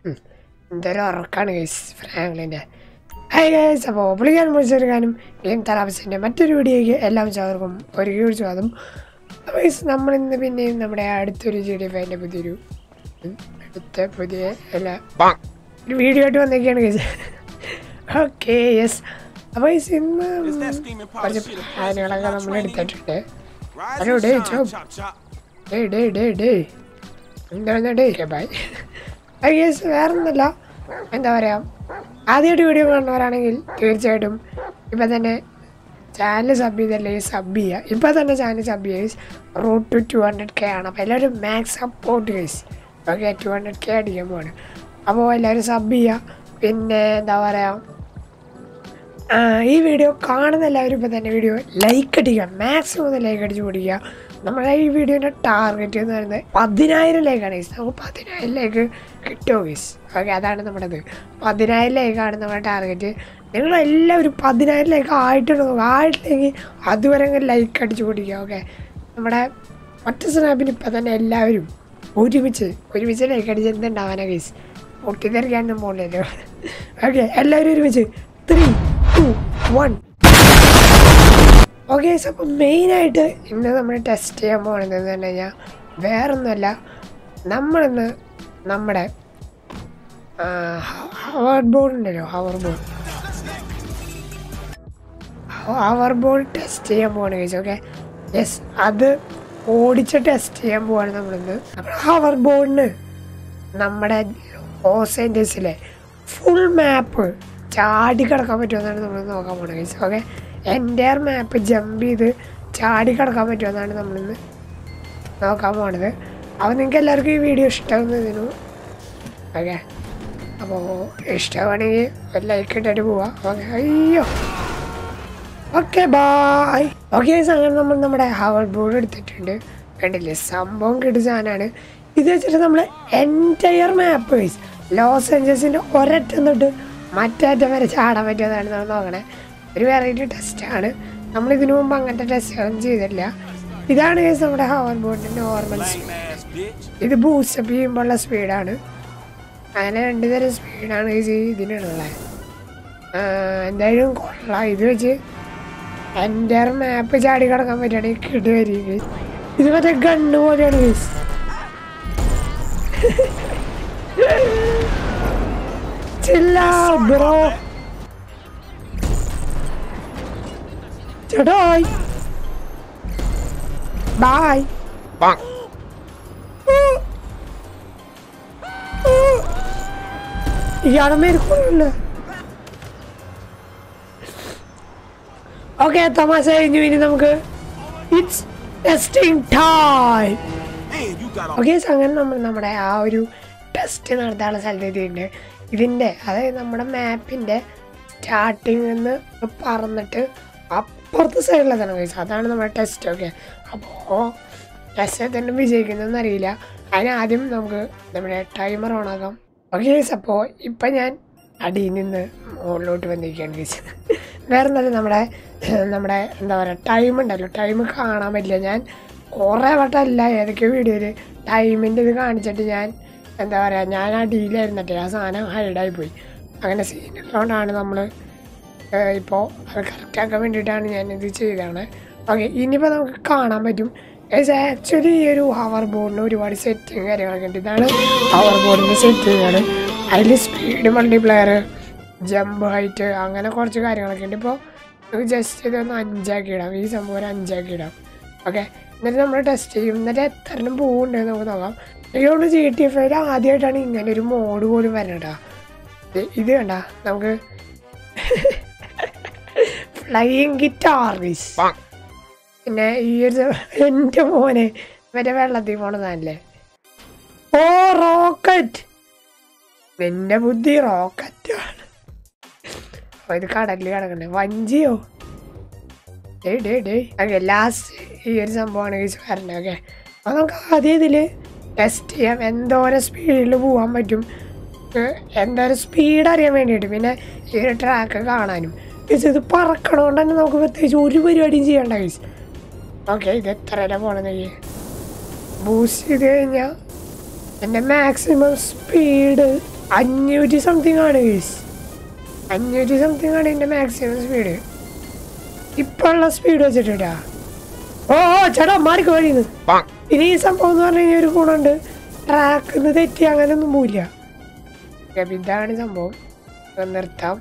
എന്തൊരു ഉറക്കാണ് ഗൈസ് ഫ്രാങ്ക്ലിൻ്റെ ഹൈ ഗൈസ് അപ്പോൾ പുള്ളിക്കാൻ വിളിച്ചെടുക്കാനും ഗെയിം തറാബിസിൻ്റെ മറ്റൊരു വീഡിയോയ്ക്ക് എല്ലാം ചേർക്കും ഒരു കീഴ് സ്വാദം അപ്പോൾ ഗൈസ് നമ്മളിന്ന് പിന്നെയും നമ്മുടെ അടുത്തൊരു ജി ഡി എഫിൻ്റെ പുതിയൊരു ഉം, അടുത്ത പുതിയ എല്ലാ ഒരു വീഡിയോ ആയിട്ട് വന്നേക്കാണ് ഗൈസ് ഓക്കെ യെസ് അപ്പോൾ ഗൈസ് ഇന്ന് കുറച്ച് കാര്യങ്ങളൊക്കെ നമ്മൾ എടുത്തിട്ടുണ്ട് ഹലോ ഡേ ചോപ്പ് ഡേ ഡേ ഡേ ഡേ എന്താണ് ഡേ ബൈ ഐ ഗേസ് വേറെ ഒന്നുമില്ല എന്താ പറയുക ആദ്യമായിട്ട് വീഡിയോ കാണുന്നവരാണെങ്കിൽ തീർച്ചയായിട്ടും ഇപ്പം തന്നെ ചാനൽ സബ് ചെയ്തല്ലേ സബ് ചെയ്യുക ഇപ്പം തന്നെ ചാനൽ സബ് ചെയ്യുക route to two hundred K ആണ് അപ്പോൾ എല്ലാവരും max support guys okay two hundred K അടിക്കാൻ പോവാണ് അപ്പോൾ എല്ലാവരും സബ് ചെയ്യുക പിന്നെ എന്താ പറയുക ആ, ഈ വീഡിയോ കാണുന്ന എല്ലാവരും ഇപ്പം തന്നെ വീഡിയോ ലൈക്ക് അടിക്കുക മാക്സിമം ലൈക്ക് അടിച്ച് പിടിക്കുക നമ്മുടെ ഈ വീഡിയോൻ്റെ ടാർഗറ്റ് എന്ന് പറയുന്നത് പതിനായിരം ലൈക്കാണ് ഗൈസ് നമുക്ക് പതിനായിരം ലൈക്ക് കിട്ടുമോ ഗൈസ് ഓക്കെ അതാണ് നമ്മുടേത് പതിനായിരം ലൈക്കാണ് നമ്മുടെ ടാർഗറ്റ് നിങ്ങളെല്ലാവരും പതിനായിരം ലൈക്ക് ആയിട്ടുണ്ട് നോക്കുക ആയിട്ടില്ലെങ്കിൽ അതുവരെ ലൈക്ക് അടിച്ച് പിടിക്കുക ഓക്കെ നമ്മുടെ ഒറ്റ സ്നാപ്പിന് ഇപ്പം തന്നെ എല്ലാവരും ഒരുമിച്ച് ഒരുമിച്ച് ലൈക്ക് അടിച്ച് എന്തുണ്ടാവാനാ ഗൈസ് പൊട്ടിത്തെറിക്കാനൊന്നും പോകില്ലല്ലോ ഓക്കെ എല്ലാവരും ഒരുമിച്ച് ത്രീ ടു വൺ ഓക്കെ അപ്പോൾ മെയിനായിട്ട് ഇന്ന് നമ്മൾ ടെസ്റ്റ് ചെയ്യാൻ പോകുന്നത് എന്ന് പറഞ്ഞു കഴിഞ്ഞാൽ വേറൊന്നുമല്ല നമ്മളിന്ന് നമ്മുടെ ഹവർ ബോർഡ് ഉണ്ടല്ലോ hoverboard hoverboard test ചെയ്യാൻ പോവാണ് ചോദിച്ചു ഓക്കെ യെസ് അത് ഓടിച്ച് ടെസ്റ്റ് ചെയ്യാൻ പോവാണ് നമ്മളിന്ന് അപ്പോൾ ഹവർ ബോർഡിന് നമ്മുടെ ലോസ് ഏഞ്ചൽസിലെ ഫുൾ മാപ്പ് ചാടി കിടക്കാൻ പറ്റുമെന്നാണ് നമ്മൾ നോക്കാൻ പോകുന്നത് ഗൈസ് ഓക്കെ എൻ്റെ മാപ്പ് ജമ്പ് ചെയ്ത് ചാടി കിടക്കാൻ പറ്റുമെന്നാണ് നമ്മളിന്ന് നോക്കാൻ പോണത് അപ്പോൾ നിങ്ങൾക്ക് എല്ലാവർക്കും ഈ വീഡിയോ ഇഷ്ടമാകുന്നതിനു ഓക്കെ അപ്പോൾ ഇഷ്ടമാണെങ്കിൽ ഒരു ലൈക്ക് ഇട്ടിട്ട് പോവാം ഓക്കെ അയ്യോ ഓക്കെ ബായ് ഓക്കെ അങ്ങനെ നമ്മൾ നമ്മുടെ ഹവർ ബോർഡ് എടുത്തിട്ടുണ്ട് കണ്ടില്ലേ സംഭവം കിട്ടിയ സാധനമാണ് ഇത് വെച്ചിട്ട് നമ്മൾ എൻറ്റയർ മാപ്പ് വൈസ് ലോസ് ഏഞ്ചൽസിൻ്റെ ഒരറ്റം തൊട്ട് മറ്റേ അറ്റം വരെ ചാടാൻ പറ്റുമെന്നാണ് നമ്മൾ നോക്കണേ ഒരു വെറൈറ്റി ടെസ്റ്റാണ് നമ്മൾ ഇതിനു മുമ്പ് അങ്ങനത്തെ ടെസ്റ്റുകളൊന്നും ചെയ്തിട്ടില്ല ഇതാണ് കേസ് നമ്മുടെ ഹവർ ബോർഡിൻ്റെ നോർമൽ ഇത് ബൂസ്റ്റപ്പ് ചെയ്യുമ്പോഴുള്ള സ്പീഡാണ് അങ്ങനെ രണ്ട് തരം സ്പീഡാണ് ഈ ഇതിനുള്ളത് എന്തായാലും കൊള്ളാം ഇത് വെച്ച് എൻ്റെ മാപ്പ് ചാടി കിടക്കാൻ പറ്റുകയാണെങ്കിൽ കിടുവരിക ഇത് മറ്റേ ഗണ്ണ് പോലെയാണ് ഗൈസ് ചില്ല ബ്രോ ചേട്ടായി ബായ് ഇയാളെ മേൽക്കൂടല്ലേ ഓക്കെ തമാശ കഴിഞ്ഞു ഇനി നമുക്ക് ഇറ്റ്സ് ടെസ്റ്റിംഗ് ടൈം ഓക്കെ അങ്ങനെ നമ്മൾ നമ്മുടെ ആ ഒരു ടെസ്റ്റ് നടത്താനുള്ള സ്ഥലത്ത് എത്തിയിട്ടുണ്ട് ഇതിൻ്റെ അതായത് നമ്മുടെ മാപ്പിൻ്റെ സ്റ്റാർട്ടിങ്ങിൽ നിന്ന് പറന്നിട്ട് അപ്പുറത്തെ സൈഡിലെത്തണം കഴിച്ചു അതാണ് നമ്മുടെ ടെസ്റ്റ് ഓക്കെ അപ്പോൾ ടെസ്റ്റ് തന്നെ വിജയിക്കുന്നതെന്ന് അറിയില്ല അതിനാദ്യം നമുക്ക് നമ്മുടെ ടൈമർ ഓണാക്കാം ഓക്കെ അപ്പോൾ ഇപ്പം ഞാൻ അടിയിൽ നിന്ന് മുകളിലോട്ട് വന്നിരിക്കുകയാണ് ഗൈസ് വേറെ നല്ല നമ്മുടെ നമ്മുടെ എന്താ പറയുക ടൈം ഉണ്ടല്ലോ ടൈം കാണാൻ പറ്റില്ല ഞാൻ കുറേ വട്ടമല്ല ഏതൊക്കെ വീഡിയോയിൽ ടൈമിൻ്റെ ഇത് കാണിച്ചിട്ട് ഞാൻ എന്താ പറയുക ഞാൻ അടിയിലായിരുന്നിട്ട് ആ സാധനം ഹൈഡായി പോയി അങ്ങനെ സീനുള്ളതുകൊണ്ടാണ് നമ്മൾ ഇപ്പോൾ അത് കറക്റ്റാക്കാൻ വേണ്ടിയിട്ടാണ് ഞാനിത് ചെയ്തതാണ് ഓക്കെ ഇനിയിപ്പോൾ നമുക്ക് കാണാൻ പറ്റും ആക്ച്വലി ഈ ഒരു ഹവർ ബോർഡിന് ഒരുപാട് സെറ്റിങ് കാര്യങ്ങളൊക്കെ ഉണ്ട് ഇതാണ് ഹവർ ബോർഡിൻ്റെ സെറ്റിംഗ് ആണ് അതിൽ സ്പീഡ് മൾട്ടിപ്ലെയർ ജമ്പ് ഹൈറ്റ് അങ്ങനെ കുറച്ച് കാര്യങ്ങളൊക്കെ ഉണ്ട് ഇപ്പോൾ നമുക്ക് ജസ്റ്റ് ഇതൊന്ന് അഞ്ചാക്കി ഇടാം ഈ സംഭവം ഒരു അഞ്ചാക്കി ഇടാം ഓക്കെ എന്നിട്ട് നമ്മൾ ടെസ്റ്റ് ചെയ്യും എന്നിട്ട് എത്ര എണ്ണം പോകുന്നുണ്ട് നമുക്ക് നോക്കാം എനിക്കോട് ജി ടി എഫ് ഐയിൽ ആദ്യമായിട്ടാണ് ഇങ്ങനെ ഒരു മോഡ് പോലും വരണട്ടാ ഇത് കണ്ട നമുക്ക് ഫ്ലൈയിങ് ഗിറ്റാർസ് പിന്നെ ഈ ഒരു എൻ്റെ മോനെ മറ്റേ വെള്ളത്തിൽ പോണതല്ലേ ഓ റോക്കറ്റ് നിന്റെ ബുദ്ധി റോക്കറ്റാണ് ഓ ഇത് കടലിൽ കിടക്കണ്ടേ വഞ്ചിയോ ഡേ ഡേ ഡേ ഓക്കെ ലാസ്റ്റ് ഈ ഒരു സംഭവമാണ് ഈ വരണേ ഓക്കെ അപ്പോൾ നമുക്ക് ആദ്യം ഇതിൽ ടെസ്റ്റ് ചെയ്യാം എന്തോരം സ്പീഡിൽ പോകാൻ പറ്റും ഏഹ് എന്തോരം സ്പീഡ് അറിയാൻ വേണ്ടിയിട്ട് പിന്നെ ഈ ഒരു ട്രാക്ക് കാണാനും ഇത് ഇത് പറക്കണോണ്ട് തന്നെ നമുക്ക് പ്രത്യേകിച്ച് ഒരു പരിപാടിയും ചെയ്യണ്ട ഗൈസ് ഓക്കെ ഇത് എത്ര വരെ പോകണമെന്ന് ബൂസ്റ്റ് ചെയ്ത് കഴിഞ്ഞാൽ എൻ്റെ മാക്സിമം സ്പീഡ് അഞ്ഞൂറ്റി സംതിങ് ആണ് ഗൈസ് അഞ്ഞൂറ്റി സംതിങ് ആണ് എൻ്റെ മാക്സിമം സ്പീഡ് ഇപ്പൊ ഉള്ള സ്പീഡ് വെച്ചിട്ടാ ഓ ഓ ചേട്ടാ മാറിക്ക് വഴിന്ന് ഇനി ഈ സംഭവം എന്ന് പറഞ്ഞു കഴിഞ്ഞാൽ ഒരു ഗുണമുണ്ട് ട്രാക്കിന്ന് തെറ്റി അങ്ങനെയൊന്നും പോയില്ല അപ്പൊ ഇതാണ് സംഭവം ഇപ്പൊ നിർത്താം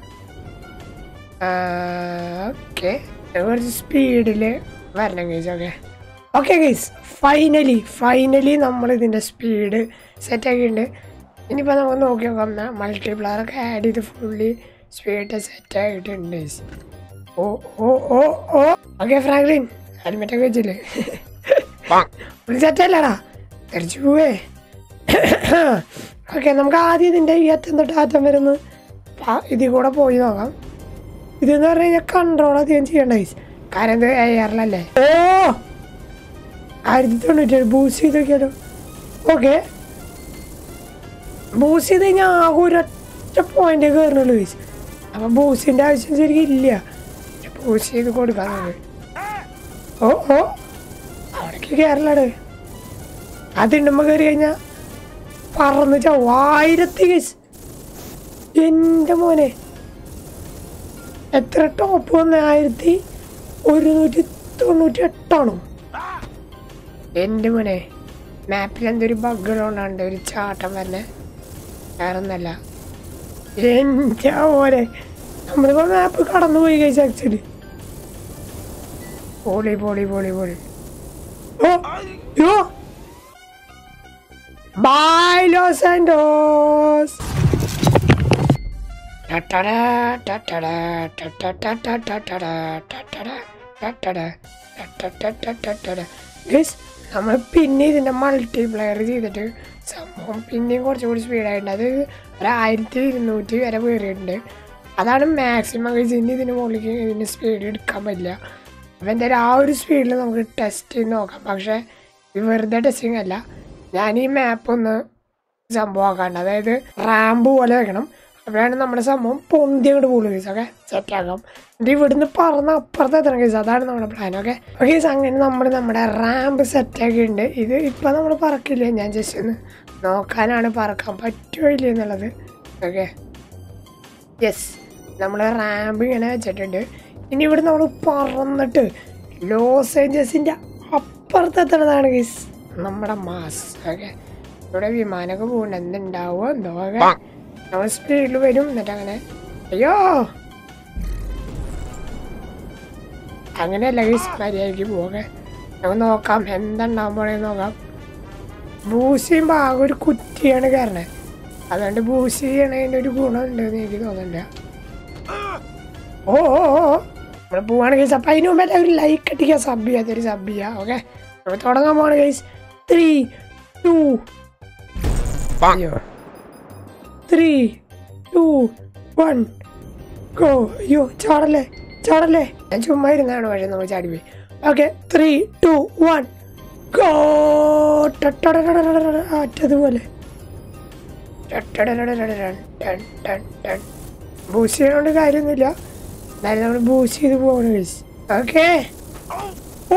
ഓക്കെ കുറച്ച് സ്പീഡിൽ വരണം guys okay okay guys finally finally നമ്മൾ ഇതിൻ്റെ സ്പീഡ് സെറ്റ് ആക്കിയിട്ടുണ്ട് ഇനിയിപ്പോൾ നമുക്ക് നോക്കി നോക്കാം മൾട്ടിപ്ലയർ ഒക്കെ ആഡ് ചെയ്ത് ഫുള്ളി സ്പീഡ് സെറ്റ് ആയിട്ടുണ്ട് guys. ഓ ഓ ഓ ഓ ഓക്കെ ഫ്രാങ്ക്ലിൻ ഹെൽമെറ്റ് ഒക്കെ വെച്ചില്ലേ ഫുൾ സെറ്റ് അല്ലടാ തിരിച്ചു പോവേ ഓക്കെ നമുക്ക് ആദ്യം ഇതിൻ്റെ ഈ അറ്റം തൊട്ട് അറ്റം വരുന്ന ഇതിൽ കൂടെ പോയി നോക്കാം ഇതെന്ന് പറഞ്ഞു കഴിഞ്ഞാൽ കൺട്രോൾ അധികം ചെയ്യണ്ട guys. കാരണം ഇത് എയറിലല്ലേ ഓ ആയിരത്തി തൊണ്ണൂറ്റേഴ് ബൂസ്റ്റ് ചെയ്ത് നോക്കിയാലോ ഓക്കെ ബൂസ്റ്റ് ചെയ്ത് കഴിഞ്ഞാൽ ആകെ ഒരൊറ്റ പോയിന്റ് കയറുന്നുള്ളൂ ഗൈസ് അപ്പം ബൂസ്റ്റിൻ്റെ ആവശ്യം ശരിക്കും ഇല്ല ബൂസ്റ്റ് ചെയ്ത് കൊടുക്കാൻ നമുക്ക് ഓ ഓ അവിടേക്ക് കയറലാണ് അതിണ്ടുമ്പോൾ കയറി കഴിഞ്ഞാൽ പറന്ന് ചാവും ആയിരത്തി ഗൈസ് എൻ്റെ മോനെ എത്ര ടോപ്പ് വന്ന ആയിരത്തി ഒരുന്നൂറ്റി തൊണ്ണൂറ്റി എട്ടാണോ എൻ്റെ മോനെ മാപ്പിൽ എന്തൊരു ബഗ്ഗുള്ളതുകൊണ്ടാണ്ട് ഒരു ചാട്ടം വരണേ വേറെ ഒന്നല്ല എൻ്റെ മോനെ നമ്മളിപ്പോൾ മാപ്പ് കടന്നു പോയി കഴിച്ച ആക്ച്വലി പോളി പോളി പോളി പോളി ഓ യോ ബൈ ലോസ് ആൻഡോസ് ടട്ടടാ ടട്ടടാ ടട്ടടാ ടട്ടടാ ടട്ടടാ ടട്ടടാ ടട്ടടാ ഗൈസ് നമ്മൾ പിന്നെ ഇതിൻ്റെ മൾട്ടിപ്ലയർ ചെയ്തിട്ട് സംഭവം പിന്നെയും കുറച്ചുകൂടി സ്പീഡായിട്ടുണ്ട് അത് ഒരു ആയിരത്തി ഇരുന്നൂറ്റി വരെ കയറിയിട്ടുണ്ട് അതാണ് മാക്സിമം ഗൈസ് ഇനി ഇതിന് മുകളിലേക്ക് ഇതിന് സ്പീഡ് എടുക്കാൻ പറ്റില്ല അപ്പം എന്തായാലും ആ ഒരു സ്പീഡിൽ നമുക്ക് ടെസ്റ്റ് ചെയ്ത് നോക്കാം പക്ഷേ ഇത് വെറുതെ ടെസ്റ്റിംഗ് അല്ല ഞാൻ ഈ മാപ്പ് ഒന്ന് സംഭവമാക്കാണ്ട് അതായത് റാമ്പ് പോലെ വെക്കണം അപ്പോഴാണ് നമ്മുടെ സംഭവം പൊന്തി അങ്ങോട്ട് പോകുള്ളൂ കേസ് ഓക്കെ സെറ്റ് ആക്കാം എന്നിട്ട് ഇവിടുന്ന് പറന്ന് അപ്പുറത്ത് എത്തണം കേസ് അതാണ് നമ്മുടെ പ്ലാൻ ഓക്കെ ഓക്കെ അങ്ങനെ നമ്മൾ നമ്മുടെ റാമ്പ് സെറ്റ് ആക്കിയിട്ടുണ്ട് ഇത് ഇപ്പം നമ്മൾ പറക്കില്ല ഞാൻ ജസ്റ്റ് ഒന്ന് നോക്കാനാണ് പറക്കാൻ പറ്റുമോ ഇല്ല എന്നുള്ളത് ഓക്കെ യെസ് നമ്മൾ റാമ്പ് ഇങ്ങനെ വെച്ചിട്ടുണ്ട് ഇനി ഇവിടെ നമ്മൾ പറന്നിട്ട് ലോസ് ഏഞ്ചൽസിൻ്റെ അപ്പുറത്തെത്തണതാണ് ഗീസ് നമ്മുടെ മാസ് ഓക്കെ ഇവിടെ വിമാനമൊക്കെ പോകുന്നുണ്ട് എന്തുണ്ടാവോ എന്തോ ഒക്കെ നമ്മൾ സ്പീഡിൽ വരും എന്നിട്ട് അങ്ങനെ അയ്യോ അങ്ങനെയല്ല ഗീസ് മര്യാദയ്ക്ക് പോകെ നമുക്ക് നോക്കാം എന്തുണ്ടാവാൻ പോണേന്ന് നോക്കാം ബൂസ് ചെയ്യുമ്പോൾ ആകെ ഒരു കുറ്റിയാണ് കയറണേ അതുകൊണ്ട് ബൂസ് ചെയ്യണതിൻ്റെ ഒരു ഗുണമുണ്ട് എന്ന് എനിക്ക് തോന്നുന്നില്ല ഓ ഓ ഓ നമ്മൾ പോവാണ് ഗൈസ് അപ്പം അതിന് മുമ്പ് എല്ലാവരും ലൈക്ക് അടിക്കുക സബ് ചെയ്യാത്തൊരു സബ് ചെയ്യുക ഓക്കെ നമ്മൾ തുടങ്ങാൻ പോവാണ് ഗൈസ് ത്രീ ടു അയ്യോ ത്രീ ടു വൺ ഗോ അയ്യോ ചാടല്ലേ ചാടല്ലേ ഞാൻ ചുമ്മാ ഇരുന്നാണ് പക്ഷെ നമ്മൾ ചാടിപ്പോയി okay three two one go അറ്റതുപോലെ ബൂസ്റ്റ് ചെയ്യണോണ്ട് കാര്യമൊന്നുമില്ല എന്നാലും നമ്മൾ ബൂസ്റ്റ് ചെയ്ത് പോകണം ഗൈസ് ഓക്കെ ഓ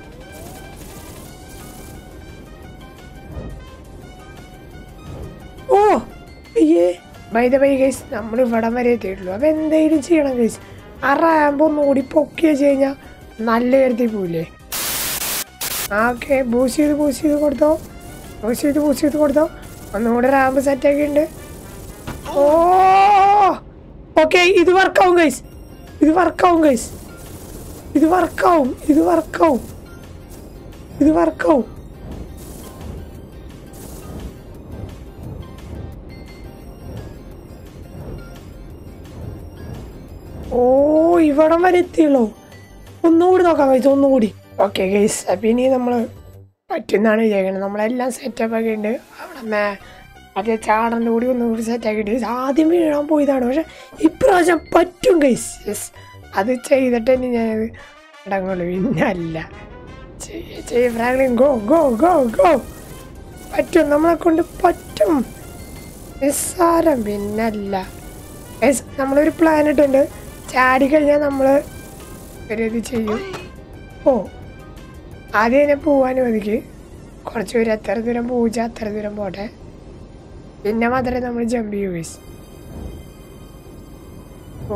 ഓ അയ്യേ ബൈ ദ ബൈ ഗൈസ് നമ്മൾ ഇവിടം വരെ എത്തിയിട്ടുള്ളൂ അപ്പം എന്തെങ്കിലും ചെയ്യണം ഗൈസ് ആ റാമ്പ് ഒന്നുകൂടി പൊക്കി വെച്ച് കഴിഞ്ഞാൽ നല്ല കരുതി പോവില്ലേ ഓക്കെ ബൂസ്റ്റ് ചെയ്ത് ബൂസ്റ്റ് ചെയ്ത് കൊടുത്തോ ബൂസ്റ്റ് ചെയ്ത് ബൂസ്റ്റ് ചെയ്ത് കൊടുത്തോ ഒന്നും കൂടെ റാമ്പ് സെറ്റ് ആക്കിയിട്ടുണ്ട് ഓ ഓക്കെ ഇത് വർക്കാവും ഗൈസ് ഇത് വർക്കാവും ഗൈസ് ഇത് വർക്കാവും ഇത് വർക്കാവും ഇത് വർക്കാവും ഓ ഇവിടം വരെ എത്തിയുള്ളൂ ഒന്നുകൂടി നോക്കാം ഗൈസ് ഒന്നുകൂടി ഓക്കെ ഗൈസ് അപ്പം ഇനി നമ്മൾ പറ്റുന്നതാണ് വിചാരിക്കുന്നത് നമ്മളെല്ലാം സെറ്റപ്പ് ഒക്കെ ഉണ്ട് അവിടെ മേ മറ്റേ ചാടൻ്റെ കൂടി ഒന്നുകൂടി സെറ്റ് ആക്കിയിട്ട് ആദ്യം വീഴാൻ പോയതാണ് പക്ഷെ ഇപ്രാവശ്യം പറ്റും ഗൈസ് യെസ് അത് ചെയ്തിട്ട് തന്നെ ഞാനത് അടങ്ങുള്ളൂ പിന്നെ അല്ല ചെയ്യ ചെയ്യ Franklin go go go go പറ്റും നമ്മളെ കൊണ്ട് പറ്റും നിസ്സാരം പിന്നല്ല ഗൈസ് നമ്മളൊരു പ്ലാൻ ഇട്ടുണ്ട് ചാടിക്കഴിഞ്ഞാൽ നമ്മൾ ഒരു ഇത് ചെയ്യും ഓ ആദ്യം തന്നെ പോവാൻ മതിക്ക് കുറച്ച് പേര് എത്ര ദൂരം പൂജ അത്ര ദൂരം പോട്ടെ പിന്നെ മാത്രമേ നമ്മൾ ജമ്പ് ചെയ്യൂ ഗൈസ് ഓ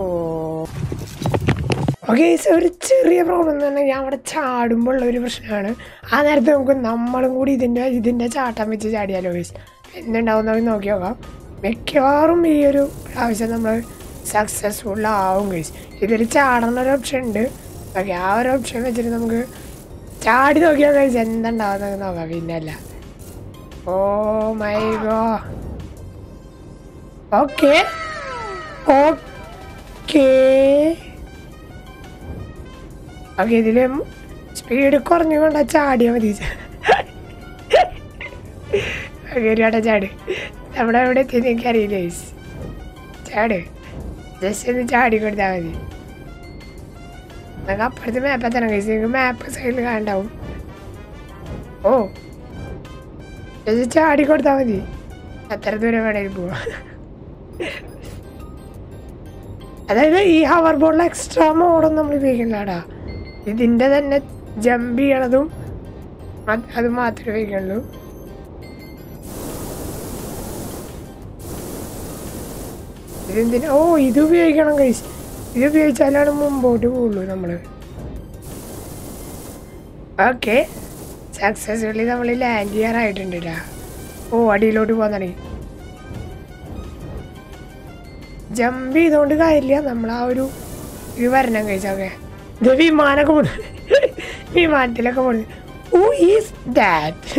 ഓക്കെ ഒരു ചെറിയ പ്രോബ്ലം എന്ന് പറഞ്ഞാൽ ഞാൻ അവിടെ ചാടുമ്പോൾ ഉള്ള ഒരു പ്രശ്നമാണ് ആ നേരത്തെ നമുക്ക് നമ്മളും കൂടി ഇതിൻ്റെ ഇതിൻ്റെ ചാട്ടം വെച്ച് ചാടിയാലോ ഗൈസ് എന്തുണ്ടാവും നമുക്ക് നോക്കി നോക്കാം മിക്കവാറും ഈ ഒരു പ്രാവശ്യം നമ്മൾ സക്സസ്ഫുൾ ആവും ഗൈസ് ഇതിൽ ചാടണ ഒരു ഓപ്ഷൻ ഉണ്ട് ഓക്കെ ആ ഒരു ഓപ്ഷൻ വെച്ചിട്ട് നമുക്ക് ചാടി നോക്കിയാൽ കഴിച്ച് എന്തുണ്ടാവുന്നത് നോക്കാം പിന്നെ അല്ല oh my god okay okay okay ഇതില് സ്പീഡ് കുറഞ്ഞുകൊണ്ട് ചാടിയാൽ മതി ഓക്കെ ഒരു വട്ടം ചാട് നമ്മുടെ എവിടെ എത്തി എനിക്കറിയില്ല guys. ചാട് ജസ്റ്റ് ഒന്ന് ചാടി കൊടുത്താൽ മതി നമുക്ക് അപ്പുറത്ത് മാപ്പ് എത്തണം കഴിച്ച് നിങ്ങൾക്ക് മാപ്പ് സൈഡിൽ കാണണ്ടാവും ഓ ജസ്റ്റ് ചാടി കൊടുത്താൽ മതി എത്ര ദൂരം വേണേലും പോവാം അതായത് ഈ ഹവർ ബോർഡിൽ എക്സ്ട്രാ മോഡൊന്നും നമ്മൾ ഉപയോഗിക്കുന്നില്ലാടാ ഇതിൻ്റെ തന്നെ ജമ്പ് ചെയ്യണതും അത് അത് മാത്രമേ ഉപയോഗിക്കുള്ളൂ ഇതെന്തിനാ ഓ ഇത് ഉപയോഗിക്കണം കൈസ് ഇത് ഉപയോഗിച്ചാലാണ് മുമ്പോട്ട് പോകുള്ളൂ നമ്മൾ ഓക്കെ സക്സസ്ഫുള്ളി നമ്മൾ ലാൻഡ് ചെയ്യാറായിട്ടുണ്ട് ഓ അടിയിലോട്ട് പോകാൻ തുടങ്ങി ജമ്പ് ചെയ്തുകൊണ്ട് കാര്യമില്ല നമ്മൾ ആ ഒരു ഇത് വരണം കഴിച്ചൊക്കെ ഇത് വിമാനമൊക്കെ പോണു വിമാനത്തിലൊക്കെ പോണു ഓ ഈസ് ദാറ്റ്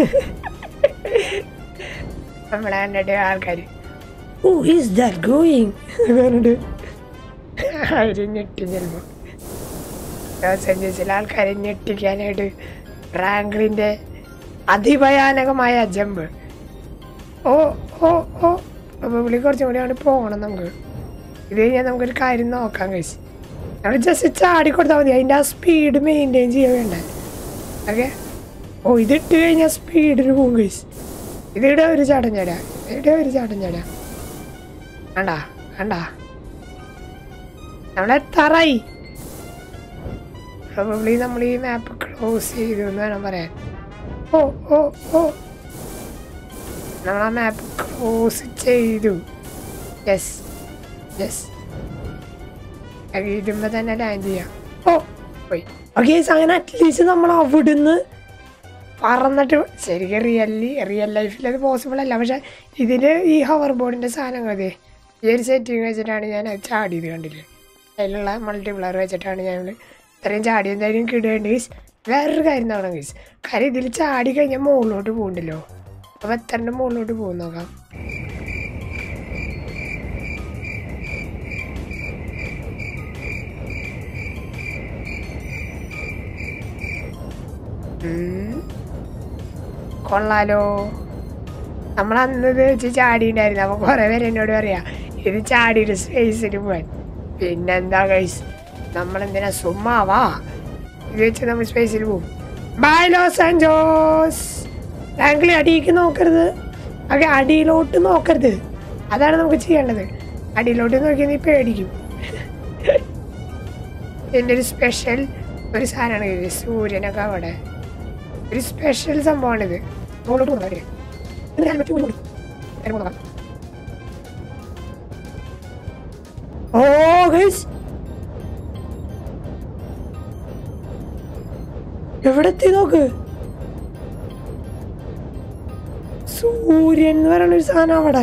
നമ്മളെ കണ്ടിട്ട് ആൾക്കാർ ഓ ഈസ് ദാറ്റ് ഗോയിങ് പറഞ്ഞിട്ട് അവർ ഞെട്ടി ചിലപ്പോൾ ലോസ് ഏഞ്ചൽസിലെ ആൾക്കാരെ ഞെട്ടിക്കാനായിട്ട് റാങ്കിളിൻ്റെ അതിഭയാനകമായ ജമ്പ് ഓ ഓ ഓ അപ്പോൾ വിളി കുറച്ചും കൂടി അങ്ങോട്ട് പോകണം നമുക്ക് ഇത് കഴിഞ്ഞാൽ നമുക്കൊരു കാര്യം നോക്കാം കഴിച്ച് നമ്മൾ ജസ്റ്റ് ചാടി കൊടുത്താൽ മതി അതിൻ്റെ ആ സ്പീഡ് മെയിൻറ്റെയിൻ ചെയ്യാൻ വേണ്ട ഓക്കെ ഓ ഇതിട്ട് കഴിഞ്ഞാൽ സ്പീഡിന് പോകും കഴിച്ച് ഇതിടെ ഒരു ചാട്ടം ചാടാ ഇവിടെ ഒരു ചാട്ടം ചാടാ വേണ്ട വേണ്ട നമ്മളെത്താറായി പ്രോബബ്ലി നമ്മൾ ഈ മാപ്പ് ക്ലോസ് ചെയ്തു എന്ന് വേണം പറയാൻ ഓ ഓ ഓ നമ്മൾ ആ മാപ്പ് ക്ലോസ് ചെയ്തു യെസ് യെസ് ഇടുമ്പോൾ തന്നെ ലാൻഡ് ചെയ്യാം ഓ പോയി ഓക്കെ അങ്ങനെ അറ്റ്ലീസ്റ്റ് നമ്മൾ അവിടുന്ന് പറന്നിട്ട് ശരിക്കും റിയലി റിയൽ ലൈഫിൽ അത് പോസിബിൾ അല്ല പക്ഷെ ഇതിൽ ഈ ഹവർ ബോർഡിൻ്റെ സാധനങ്ങൾ അതെ ഈ ഒരു സെറ്റിങ് വെച്ചിട്ടാണ് ഞാൻ അത് ചാടിയത് കണ്ടില്ലേ അതിലുള്ള മൾട്ടിപ്ലർ വെച്ചിട്ടാണ് ഞാൻ ഇത്രയും ചാടി എന്തായാലും കിടേണ്ട ഗീസ് വേറൊരു കാര്യം നോക്കണം ഗീസ് കാര്യം ഇതിൽ ചാടി കഴിഞ്ഞാൽ മുകളിലോട്ട് പോകണ്ടല്ലോ അപ്പോൾ എത്രൻ്റെ മുകളിലോട്ട് പോകും നോക്കാം ഉം. കൊള്ളാലോ നമ്മൾ അന്ന് ഇത് വെച്ച് ചാടിയിട്ടുണ്ടായിരുന്നു അപ്പോൾ കുറേ പേര് എന്നോട് പറയാ ഇത് ചാടിയിട്ട് സ്പേസിൽ പോവാൻ പിന്നെന്താ കൈസ് നമ്മളെന്തിനാ സുമ്മാവാ ഇത് വെച്ച് നമ്മൾ സ്പേസിൽ പോകും ബൈ ലോസ് ആൻജോസ് ബാങ്കിൽ അടിയിലേക്ക് നോക്കരുത് ഓക്കെ അടിയിലോട്ട് നോക്കരുത് അതാണ് നമുക്ക് ചെയ്യേണ്ടത് അടിയിലോട്ട് നോക്കിയാൽ നീ പേടിക്കും എൻ്റെ ഒരു സ്പെഷ്യൽ ഒരു സാധനമാണ് ഇത് സൂര്യനൊക്കെ അവിടെ ഒരു സ്പെഷ്യൽ സംഭവമാണിത് മുകളിലോട്ട് പോകുന്നത് അവിടെ. ഇതിന് helmet കൂടി കൊടുക്കും. അതിന് പോകുന്നതാ. ഓ ഗൈസ് എവിടെ എത്തി നോക്ക് സൂര്യൻ എന്ന് പറയുന്ന ഒരു സാധനം അവിടെ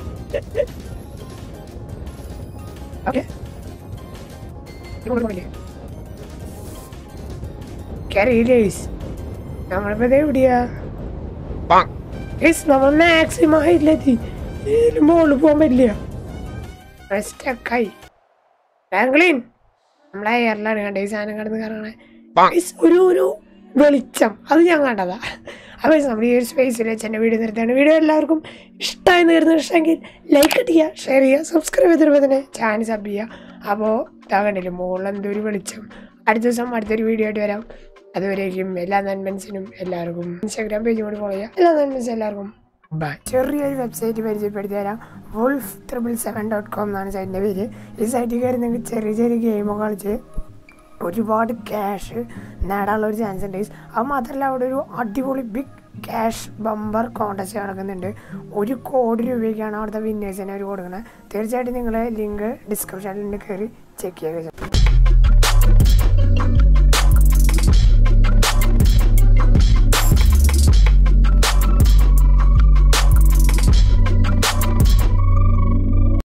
ഓക്കെ കരയില്ലേസ് നമ്മളിപ്പോ ഇത് എവിടെയാ ഗൈസ് നമ്മൾ മാക്സിമം ഹൈറ്റിലെത്തി ഇതിന് മുകളിൽ പോകാൻ പറ്റില്ല സ്റ്റക്കായി ബാംഗ്ലീൻ നമ്മളെ എയറിലാണ് കണ്ട ഈ സാധനം കിടന്ന് കറങ്ങണേ ഗൈസ് ഒരു ഒരു വെളിച്ചം അത് ഞാൻ കണ്ടതാ അപ്പോൾ നമ്മൾ ഈ ഒരു സ്പേസിൽ വെച്ച് എൻ്റെ വീഡിയോ നിർത്തുകയാണ് വീഡിയോ എല്ലാവർക്കും ഇഷ്ടമായി നേരുന്ന ഇഷ്ടമെങ്കിൽ ലൈക്ക് അടിക്കുക ഷെയർ ചെയ്യുക സബ്സ്ക്രൈബ് ചെയ്തിട്ട് തന്നെ ചാനൽ സബ് ചെയ്യുക അപ്പോൾ ഇതാ കണ്ടില്ലേ മുകളിൽ എന്തൊരു വെളിച്ചം അടുത്ത ദിവസം അടുത്തൊരു വീഡിയോ ആയിട്ട് വരാം അതുവരേക്കും എല്ലാ നന്മൻസിനും എല്ലാവർക്കും ഇൻസ്റ്റാഗ്രാം പേജ് കൂടി ഫോളോ ചെയ്യാം എല്ലാ നന്മൻസും എല്ലാവർക്കും ബൈ ചെറിയൊരു വെബ്സൈറ്റ് പരിചയപ്പെടുത്തി തരാം wolf triple seven dot com എന്നാണ് സൈറ്റിൻ്റെ പേര് ഈ സൈറ്റിൽ കയറി നിങ്ങൾക്ക് ചെറിയ ചെറിയ ഗെയിമൊക്കെ കളിച്ച് ഒരുപാട് ക്യാഷ് നേടാനുള്ള ഒരു ചാൻസ് ഉണ്ട് അത് മാത്രമല്ല അവിടെ ഒരു അടിപൊളി ബിഗ് ക്യാഷ് ബമ്പർ കോൺടെസ്റ്റ് നടക്കുന്നുണ്ട് ഒരു കോടി രൂപയ്ക്കാണ് അവിടുത്തെ വിന്നേഴ്സിനെ അവർ കൊടുക്കുന്നത് തീർച്ചയായിട്ടും നിങ്ങൾ ലിങ്ക് ഡിസ്ക്രിപ്ഷനിൽ കയറി ചെക്ക് ചെയ്യുക